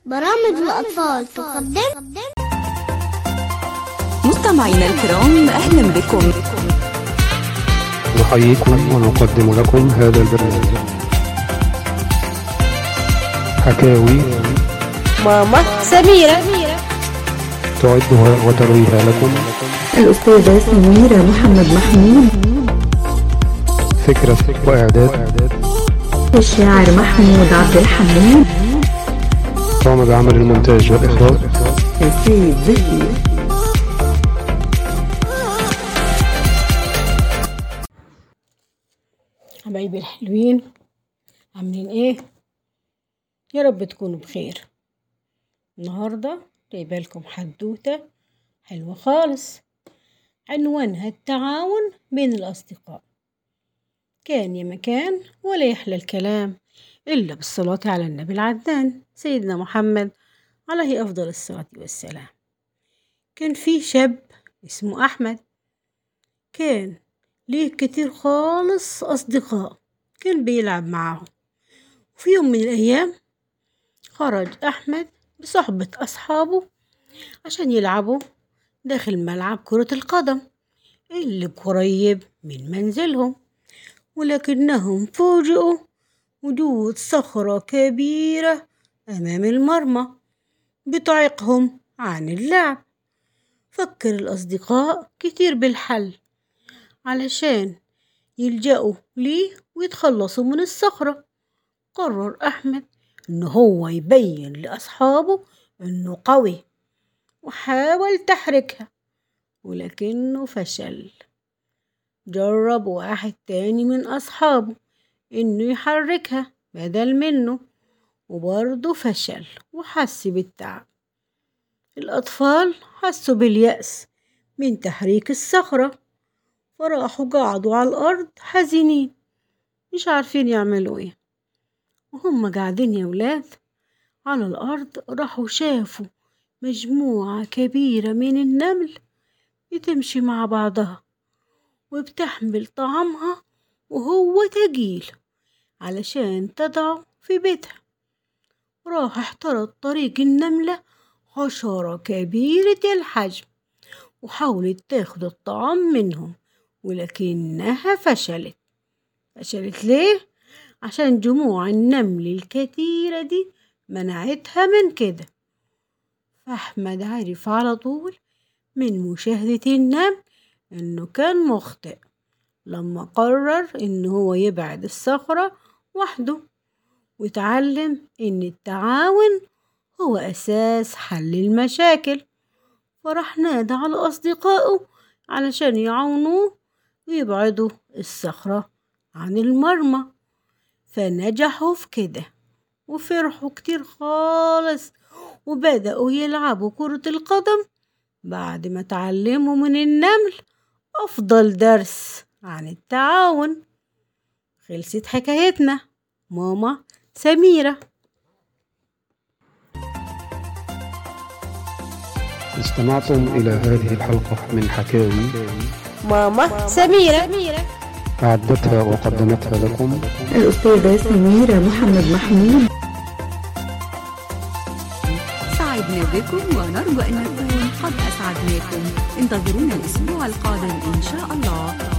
برامج الأطفال تقدم مستمعينا الكرام أهلا بكم نحييكم ونقدم لكم هذا البرنامج حكاوي ماما سميرة تعدها وترويها لكم الأستاذة سميرة محمد محمود فكرة وإعداد الشاعر محمود عبد الحميد قام بعمل المونتاج والإخراج سيد زكي حبايبي الحلوين عاملين ايه يا رب تكونوا بخير النهاردة جايبه لكم حدوتة حلوة خالص عنوانها التعاون بين الأصدقاء كان يا مكان ولا يحلى الكلام إلا بالصلاة على النبي العدنان سيدنا محمد عليه أفضل الصلاة والسلام كان في شاب اسمه أحمد كان ليه كتير خالص أصدقاء كان بيلعب معاهم وفي يوم من الأيام خرج أحمد بصحبة أصحابه عشان يلعبوا داخل ملعب كرة القدم اللي قريب من منزلهم ولكنهم فوجئوا وجود صخرة كبيرة أمام المرمى بتعيقهم عن اللعب فكر الأصدقاء كتير بالحل علشان يلجأوا ليه ويتخلصوا من الصخرة قرر أحمد إن هو يبين لأصحابه إنه قوي وحاول تحركها ولكنه فشل جرب واحد تاني من أصحابه إنه يحركها بدل منه وبرضه فشل وحس بالتعب الأطفال حسوا باليأس من تحريك الصخرة فراحوا قعدوا على الأرض حزينين مش عارفين يعملوا ايه وهم قاعدين يا ولاد على الأرض راحوا شافوا مجموعة كبيرة من النمل بتمشي مع بعضها وبتحمل طعامها وهو تقيل علشان تضعه في بيتها راح احترت طريق النملة حشرة كبيرة الحجم وحاولت تاخد الطعام منهم ولكنها فشلت فشلت ليه؟ عشان جموع النمل الكتيرة دي منعتها من كده فأحمد عرف على طول من مشاهدة النمل إنه كان مخطئ لما قرر إن هو يبعد الصخرة وحده وتعلم إن التعاون هو أساس حل المشاكل فراح نادى على أصدقائه علشان يعاونوه ويبعدوا الصخرة عن المرمى فنجحوا في كده وفرحوا كتير خالص وبدأوا يلعبوا كرة القدم بعد ما تعلموا من النمل أفضل درس عن التعاون خلصت حكايتنا ماما سميرة استمعتم إلى هذه الحلقة من حكاوي ماما سميرة أعدتها وقدمتها لكم الأستاذة سميرة محمد محمود سعدنا بكم ونرجو أن نكون قد أسعدناكم انتظرونا الأسبوع القادم إن شاء الله